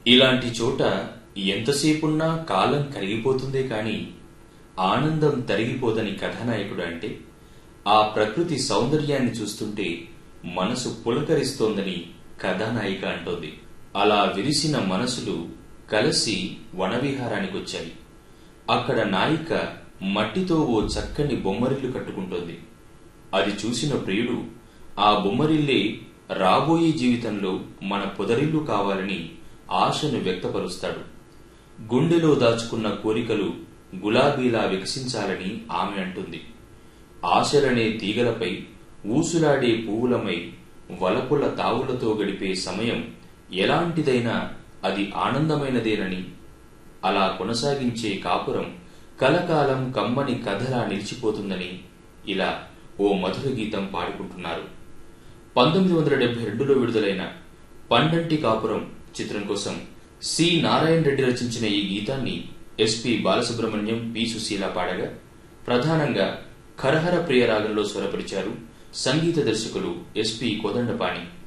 ఇలాంటి చోట ఎంతసేపున్నా కాలం కరిగిపోతుందే కాని ఆనందం తరిగిపోదని కథానాయకుడు అంటే ఆ ప్రకృతి సౌందర్యాన్ని చూస్తుంటే మనసు పులకరిస్తోందని కథానాయిక అంటోంది అలా విరిసిన మనసులు కలిసి వనవిహారానికొచ్చాయి అక్కడ నాయిక మట్టితో ఓ చక్కని బొమ్మరిల్లు కట్టుకుంటోంది అది చూసిన ప్రియుడు ఆ బొమ్మరిల్లే రాబోయే జీవితంలో మన పొదరిల్లు కావాలని ఆశను వ్యక్తపరుస్తాడు గుండెలో దాచుకున్న కోరికలు గులాబీలా వికసించాలని ఆమె అంటుంది ఆశలనే తీగలపై ఊసులాడే పువ్వులమై వలపుల తావులతో గడిపే సమయం ఎలాంటిదైనా అది ఆనందమైనదేనని అలా కొనసాగించే కాపురం కలకాలం కమ్మని కథలా నిలిచిపోతుందని ఇలా ఓ మధుర గీతం పాడుకుంటున్నారు పంతొమ్మిది వందల డెబ్బై రెండులో విడుదలైన పండంటి కాపురం చిత్రం కోసం సి నారాయణ రెడ్డి రచించిన ఈ గీతాన్ని ఎస్పి బాలసుబ్రహ్మణ్యం పి సుశీల పాడగా ప్రధానంగా ఖరహర ప్రియ రాగంలో స్వరపరిచారు సంగీత దర్శకులు ఎస్పి కోదండపాణి